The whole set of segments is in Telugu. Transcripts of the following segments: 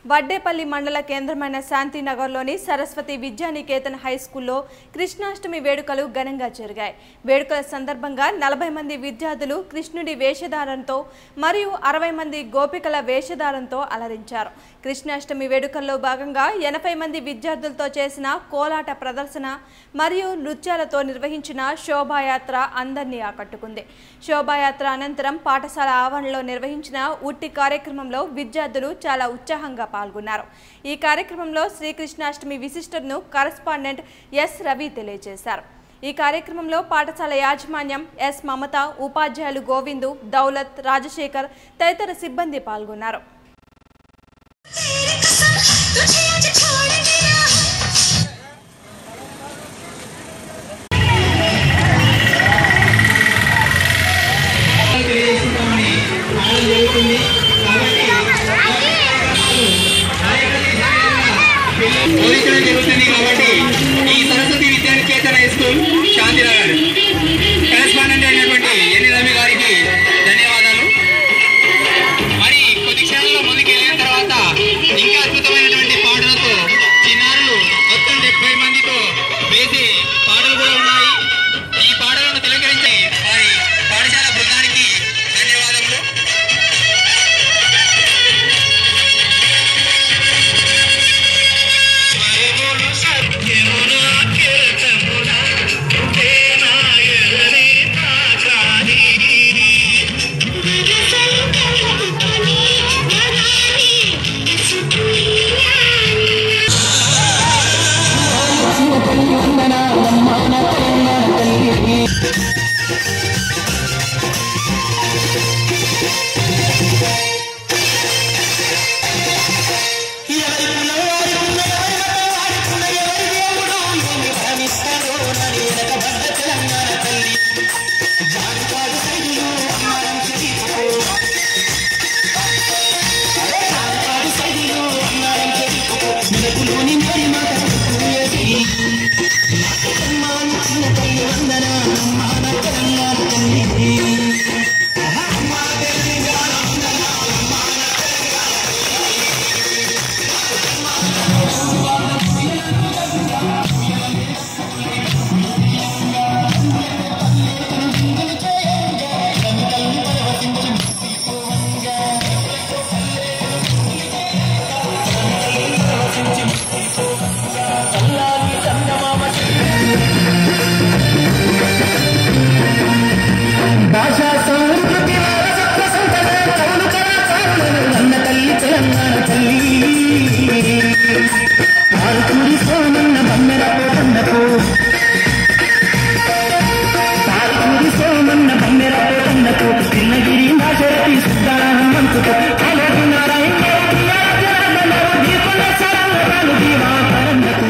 వడ్డేపల్లి మండల కేంద్రమైన శాంతినగర్లోని సరస్వతి విద్యానికేతన్ హై స్కూల్లో కృష్ణాష్టమి వేడుకలు ఘనంగా జరిగాయి వేడుకల సందర్భంగా నలభై మంది విద్యార్థులు కృష్ణుడి వేషధారంతో మరియు అరవై మంది గోపికల వేషధారంతో అలరించారు కృష్ణాష్టమి వేడుకల్లో భాగంగా ఎనభై మంది విద్యార్థులతో చేసిన కోలాట ప్రదర్శన మరియు నృత్యాలతో నిర్వహించిన శోభాయాత్ర అందరినీ ఆకట్టుకుంది శోభాయాత్ర అనంతరం పాఠశాల ఆవరణలో నిర్వహించిన ఉట్టి కార్యక్రమంలో విద్యార్థులు చాలా ఉత్సాహంగా పాల్గొన్నారు ఈ కార్యక్రమంలో శ్రీకృష్ణాష్టమి విశిష్టతను కరస్పాండెంట్ ఎస్ రవి తెలియజేశారు ఈ కార్యక్రమంలో పాఠశాల యాజమాన్యం ఎస్ మమత ఉపాధ్యాయులు గోవిందు దౌలత్ రాజశేఖర్ తదితర సిబ్బంది పాల్గొన్నారు तुझे आज छोड़ दिया తెలియజేసుకుంటామని ఆడడం జరుగుతుంది కాబట్టి బోధించడం జరుగుతుంది కాబట్టి ఈ Saraswathi Vidyaniketan high school Shantinagar correspondent అయినటువంటి ఎన్ని రవి గారికి ధన్యవాదాలు మరి కొద్ది క్షణాల్లో ముందుకు వెళ్ళిన తర్వాత ఇంకా అద్భుతమైనటువంటి పాటలతో చిన్నారులు మొత్తం డెబ్బై మందితో వేసే పాటలు కూడా ఉన్నాయి ఈ పాటలను తిలకరించే వారి పాఠశాల బృందానికి ధన్యవాదములు భాషా సంస్కృతి వారసత్వ సంపద చౌలు కళాకారులను అన్న తల్లి తెలంగాణ తల్లి ఆరుకూరి సోమన్న బమ్మెర పోతన్నకు ఆరుకూరి సోమన్న బమ్మెర పోతన్నకు పిల్లగిరి నాశరతి సుద్దాహమంతుకు ఆలోకి నారాయణ దీపన సరళ దీవాకరణకు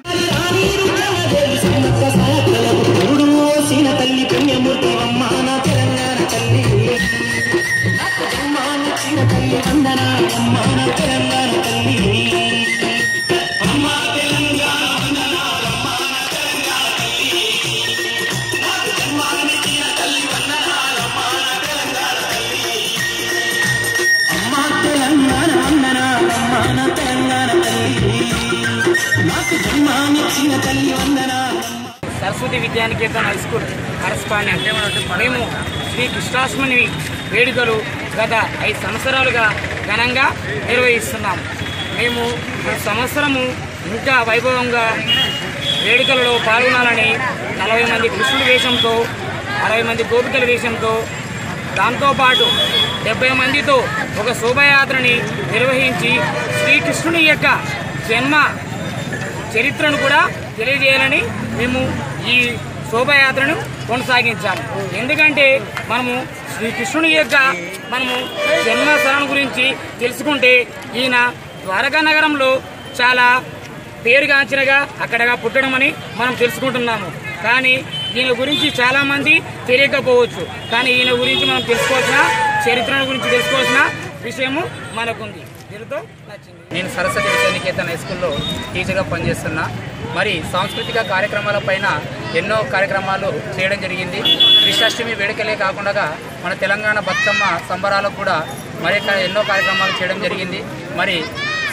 సీన తల్లి పుణ్యమూర్తి అమ్మ నా తెలంగాణ తల్లి అమ్మానిచ్చిన తల్లి వందన అమ్మ నా తెలంగాణ తల్లి అమ్మ తెలంగాణ వందన అమ్మ నా తెలంగాణ తల్లి నాకు జన్మానిచ్చిన తల్లి వందన అమ్మ నా తెలంగాణ తల్లి అమ్మ తెలంగాణ వందన అమ్మ నా తెలంగాణ తల్లి నాకు జన్మానిచ్చిన తల్లి వందన Saraswathi Vidyaniketan high school correspondent మేము శ్రీ కృష్ణాష్టమి వేడుకలు గత ఐదు సంవత్సరాలుగా ఘనంగా నిర్వహిస్తున్నాం మేము ఈ సంవత్సరము ఇంకా వైభవంగా వేడుకలలో పాల్గొనాలని నలభై మంది కృష్ణుడి వేషంతో అరవై మంది గోపికల వేషంతో దాంతోపాటు డెబ్బై మందితో ఒక శోభయాత్రని నిర్వహించి శ్రీకృష్ణుని యొక్క జన్మ చరిత్రను కూడా తెలియజేయాలని మేము ఈ శోభయాత్రను కొనసాగించాలి ఎందుకంటే మనము శ్రీకృష్ణుని యొక్క మనము జన్మస్థలం గురించి తెలుసుకుంటే ఈయన ద్వారకా నగరంలో చాలా పేరుగాంచినగా అక్కడగా పుట్టడం అని మనం తెలుసుకుంటున్నాము కానీ ఈయన గురించి చాలామంది తెలియకపోవచ్చు కానీ ఈయన గురించి మనం తెలుసుకోవాల్సిన చరిత్రను గురించి తెలుసుకోవాల్సిన విషయము మనకుంది దీనితో నచ్చింది నేను సరస్వతి విద్యానికేతన్ హై స్కూల్లో టీచర్గా పనిచేస్తున్నా మరి సాంస్కృతిక కార్యక్రమాలపైన ఎన్నో కార్యక్రమాలు చేయడం జరిగింది కృష్ణాష్టమి వేడుకలే కాకుండా మన తెలంగాణ బతుకమ్మ సంబరాలకు కూడా మరి క- ఎన్నో కార్యక్రమాలు చేయడం జరిగింది మరి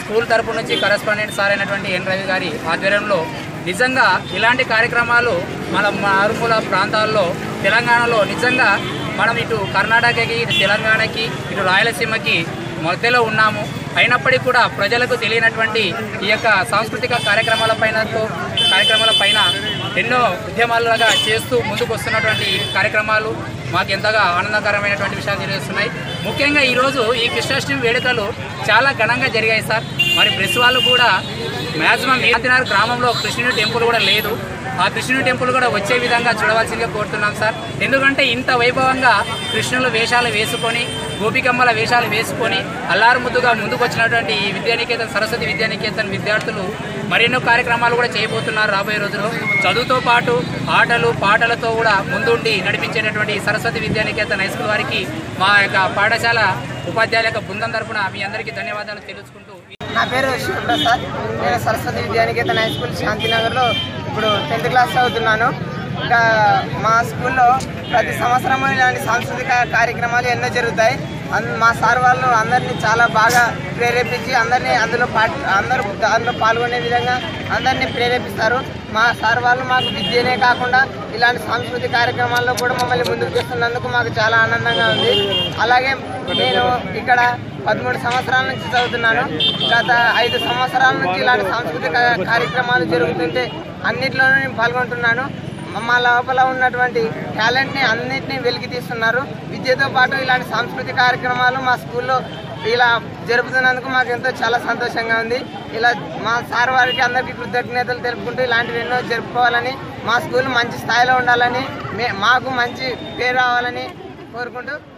స్కూల్ తరపు నుంచి కరెస్పాండెంట్ సార్ అయినటువంటి ఎన్ రవి గారి ఆధ్వర్యంలో నిజంగా ఇలాంటి కార్యక్రమాలు మన మారుమూల ప్రాంతాల్లో తెలంగాణలో నిజంగా మనం ఇటు కర్ణాటకకి ఇటు తెలంగాణకి ఇటు రాయలసీమకి మధ్యలో ఉన్నాము అయినప్పటికీ కూడా ప్రజలకు తెలియనటువంటి ఈ యొక్క సాంస్కృతిక కార్యక్రమాల పైన కార్యక్రమాల పైన ఎన్నో ఉద్యమాలుగా చేస్తూ ముందుకు వస్తున్నటువంటి ఈ కార్యక్రమాలు మాకు ఎంతగా ఆనందకరమైనటువంటి విషయాలు తెలియజేస్తున్నాయి ముఖ్యంగా ఈరోజు ఈ కృష్ణాష్టమి వేడుకలు చాలా ఘనంగా జరిగాయి సార్ మరి ప్రెస్ వాళ్ళు కూడా మ్యాక్సిమం ఏతినార్ గ్రామంలో కృష్ణుని టెంపుల్ కూడా లేదు ఆ కృష్ణుని టెంపుల్ కూడా వచ్చే విధంగా చూడవలసిందిగా కోరుతున్నాం సార్ ఎందుకంటే ఇంత వైభవంగా కృష్ణుల వేషాలు వేసుకొని గోపికమ్మల వేషాలు వేసుకొని అల్లారు ముద్దుగా ముందుకు వచ్చినటువంటి ఈ విద్యానికేతన్ సరస్వతి విద్యానికేతన్ విద్యార్థులు మరెన్నో కార్యక్రమాలు కూడా చేయబోతున్నారు రాబోయే రోజుల్లో చదువుతో పాటు ఆటలు పాటలతో కూడా ముందుండి నడిపించేటటువంటి ఈ సరస్వతి విద్యానికేతన్ హై స్కూల్ వారికి మా యొక్క పాఠశాల ఉపాధ్యాయుల యొక్క బృందం తరపున మీ అందరికీ ధన్యవాదాలు తెలుసుకుంటూ నా పేరు శివప్రసాద్ నేను సరస్వతి విద్యానికేతన్ హై స్కూల్ శాంతినగర్లో ఇప్పుడు టెన్త్ క్లాస్ చదువుతున్నాను ఇంకా మా స్కూల్లో ప్రతి సంవత్సరం ఇలాంటి సాంస్కృతిక కార్యక్రమాలు ఎన్నో జరుగుతాయి అన్- మా సార్ వాళ్ళు అందరినీ చాలా బాగా ప్రేరేపించి అందరినీ అందులో పాట్ అందరూ అందులో పాల్గొనే విధంగా అందరినీ ప్రేరేపిస్తారు మా సార్ వాళ్ళు మాకు విద్యనే కాకుండా ఇలాంటి సాంస్కృతిక కార్యక్రమాల్లో కూడా మమ్మల్ని ముందుకు తెస్తున్నందుకు మాకు చాలా ఆనందంగా ఉంది అలాగే నేను ఇక్కడ పదమూడు సంవత్సరాల నుంచి చదువుతున్నాను గత ఐదు సంవత్సరాల నుంచి ఇలాంటి సాంస్కృతిక కార్యక్రమాలు జరుగుతుంటే అన్నిట్లోనూ నేను పాల్గొంటున్నాను మా లోపల ఉన్నటువంటి టాలెంట్ని అన్నింటినీ వెలికి తీస్తున్నారు విద్యతో పాటు ఇలాంటి సాంస్కృతిక కార్యక్రమాలు మా స్కూల్లో ఇలా జరుపుతున్నందుకు మాకు ఎంతో చాలా సంతోషంగా ఉంది ఇలా మా సార్ వారికి అందరికీ కృతజ్ఞతలు తెలుపుకుంటూ ఇలాంటివి ఎన్నో జరుపుకోవాలని మా స్కూల్ మంచి స్థాయిలో ఉండాలని మే మాకు మంచి పేరు రావాలని కోరుకుంటూ